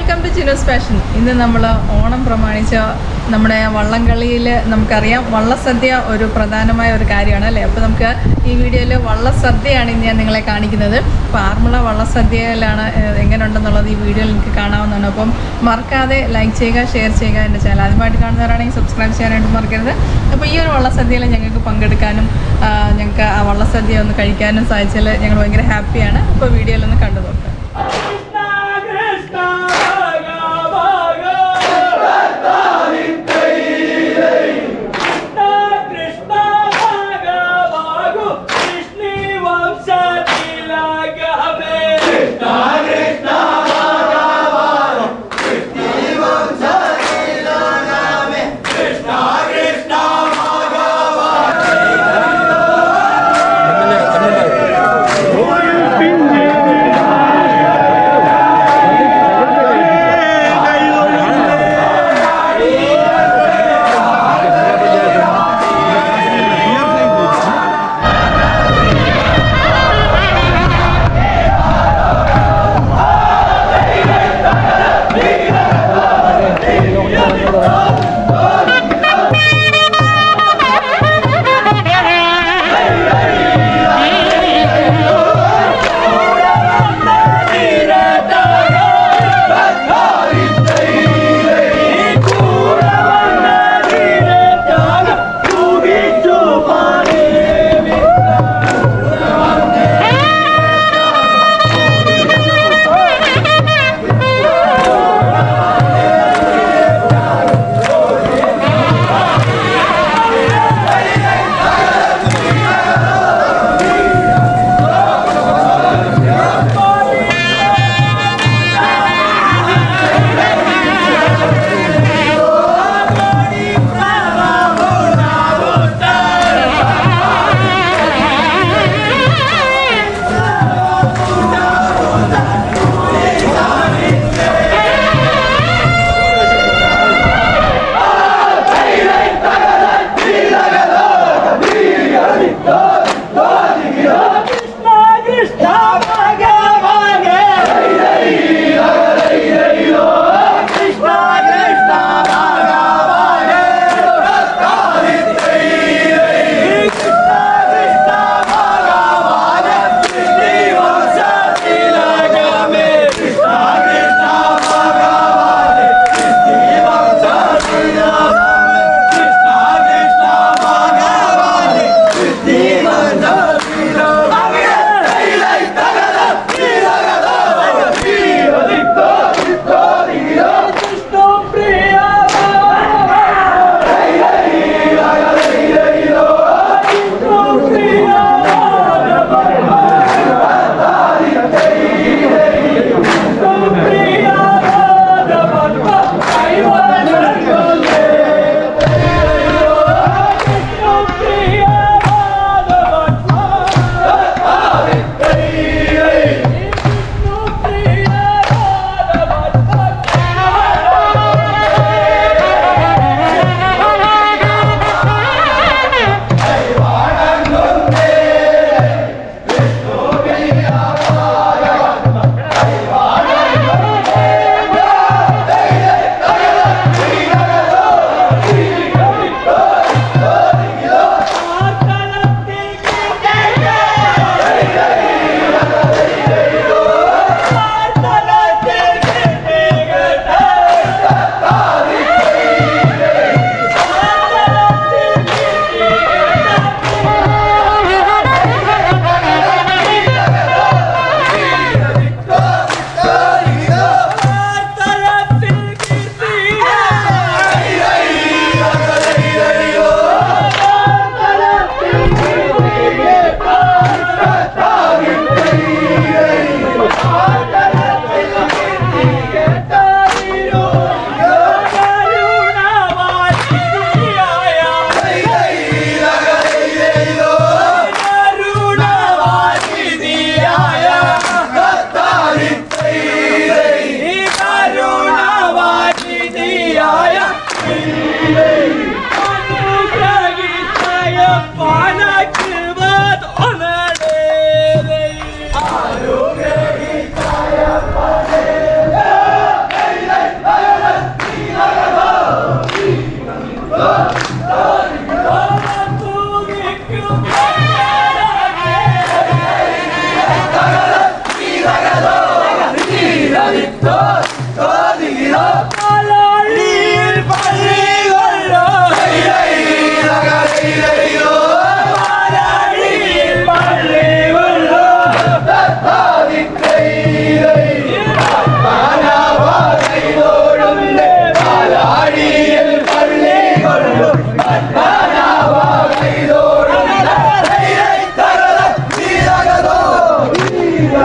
welcome to ചിനോസ് fashion ഇന്ന് നമ്മൾ ഓണം പ്രമാണിച്ച നമ്മുടെ വള്ളംകളിയിൽ നമുക്കറിയാം വള്ളസദ്യ ഒരു പ്രധാനമായ ഒരു കാര്യമാണ് അല്ലേ അപ്പോൾ നമുക്ക് ഈ വീഡിയോയിൽ വള്ളസദ്യയാണ് ഇന്ന് ഞാൻ നിങ്ങളെ കാണിക്കുന്നത് അപ്പോൾ ആറന്മുള വള്ളസദ്യയിലാണ് ഏഹ്, എങ്ങനെയുണ്ടെന്നുള്ളത് ഈ വീഡിയോയിൽ നിങ്ങൾക്ക് കാണാവുന്നതാണ് അപ്പം മറക്കാതെ ലൈക്ക് ചെയ്യുക ഷെയർ ചെയ്യുക എൻ്റെ ചാനൽ ആദ്യമായിട്ട് കാണുന്നവരാണെങ്കിൽ സബ്സ്ക്രൈബ് ചെയ്യാനായിട്ട് മറക്കരുത് അപ്പോൾ ഈ ഒരു വള്ളസദ്യയിൽ ഞങ്ങൾക്ക് പങ്കെടുക്കാനും ആ, ഞങ്ങൾക്ക് ആ വള്ളസദ്യ ഒന്ന് കഴിക്കാനും സാധിച്ചാൽ ഞങ്ങൾ ഭയങ്കര ഹാപ്പിയാണ് അപ്പോൾ വീഡിയോയിൽ ഒന്ന് കണ്ടു നോക്കാം കൃഷ്ണ കൃഷ്ണ ഭഗ ഭഗ കൃഷ്ണ കൃഷ്ണ ഭഗ ഭഗ കൃഷ്ണി വംശത്തിലകമേ കൃഷ്ണ കൃഷ്ണ ഭഗ ഭഗ കൃഷ്ണി വംശത്തിലകമേ കൃഷ്ണ കൃഷ്ണ ഭഗ കൃഷ്ണ കൃഷ്ണ ഭഗ ഭഗ കൃഷ്ണ കൃഷ്ണ ഭഗ ഭഗ കൃഷ്ണ കൃഷ്ണ ഭഗ ഭഗ കൃഷ്ണി വംശത്തിലകമേ കൃഷ്ണ കൃഷ്ണ ഭഗ ഭഗ കൃഷ്ണി വംശത്തിലകമേ കൃഷ്ണ കൃഷ്ണ ഭഗ ഭഗ കൃഷ്ണി വംശത്തിലകമേ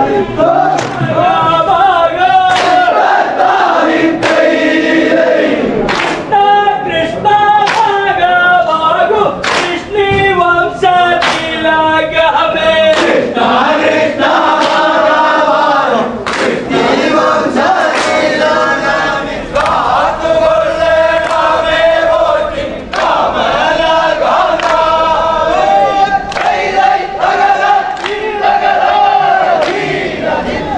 ീ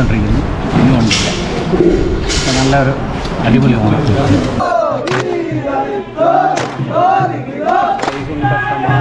ആഘോഷിച്ചുകൊണ്ടിരിക്കുന്നു ഇനിയും ഉണ്ടില്ല അപ്പോൾ നല്ലൊരു അടിപൊളി ഓണം